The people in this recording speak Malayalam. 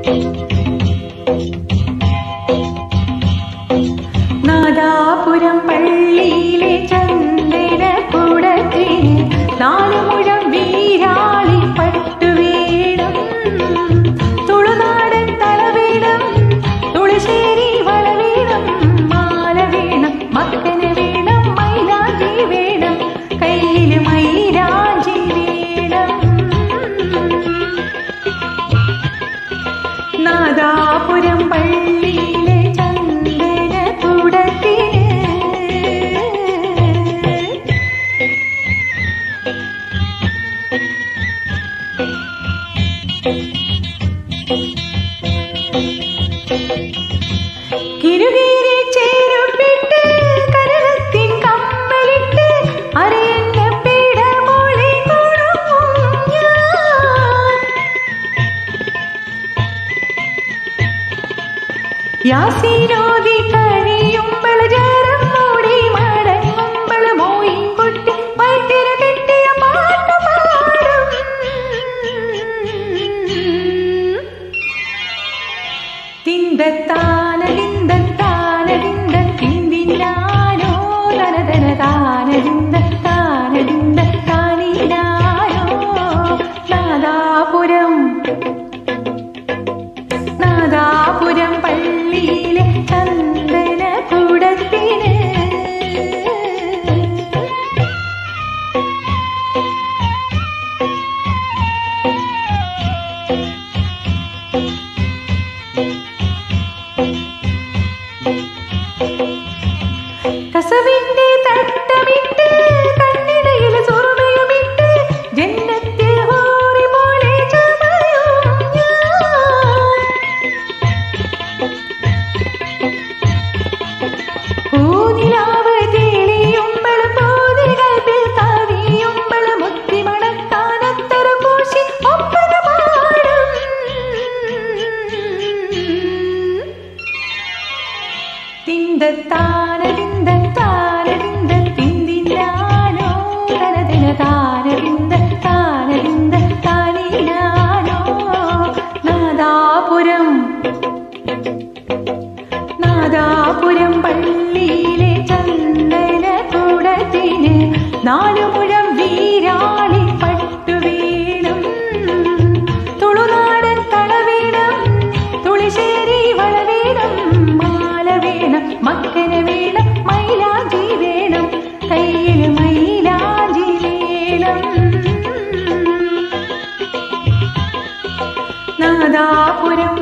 നാദാപുരം പള്ളിയിലെ ചന്ദന കുടത്തിന് നാലു മുഴം വീരാളി പട്ടുവേണം തുളുനാടൻ തളവേണം തുളശ്ശേരി വള വേണം മാല വേണം മക്കന് വേണം മൈലാഞ്ചി വേണം കയ്യിൽ മൈലാഞ്ചി വേണം നാദാപുരം പള്ളിയിലെ ചന്ദന കുടത്തിന് കിരുകീരി ചേരുപ്പിട്ട് കനകത്തിൻ കമ്മലിട്ട് അറിയന്ന പീഠമൊഴി കൊടുക്കും ഞാൻ യാസീനോദി കഴിയുമ്പോൾ ജാരം മൂടി മടങ്ങുമ്പോൾ മോയും കുട്ടി വയറ്റിര കെട്ടിയ പാട്ട് പാടും തിന്തത്താന തിന്തത്താന തിന്ത തിന്തിനാനോ തനതന താന തിന്തത്താന തിന്തത്താനിനാനോ നാദാപുരം നാദാപുരം പള്ളിയിലെ ചന്ദന കൂടത്തിന് കസവിന്റെ തട്ടമിട്ട് കണ്ണിടയിൽ സുറുമയുമിട്ട് ജന്നത്തിൽ ഹോറി പോലെ ചമയും ഞാൻ പൂനിലാവ് തേളിയുമ്പോൾ പോതികൾപ്പിൽ കവിയുമ്പോൾ മുത്തി മണക്കാനത്തറു പൂശി ഒപ്പന പാടും തിന്തത്താന തിന്തത്താന തിന്ത തിന്തിനാനോ തനതിന താന തിന്ത താന തിന്ത താനിനാനോ നാദാപുരം നാദാപുരം പള്ളിയിലെ ചന്ദന കൂടത്തിന് നാലു മുഴം വീരാളി പട്ടുവീണം തുളുനാടൻ തളവേണം തുളിശ്ശേരി വള വേണം മാല വേണം മക്കന് വേണം മൈലാഞ്ചി വേണം കയ്യിൽ മൈലാഞ്ചി വേണം നാദാപുരം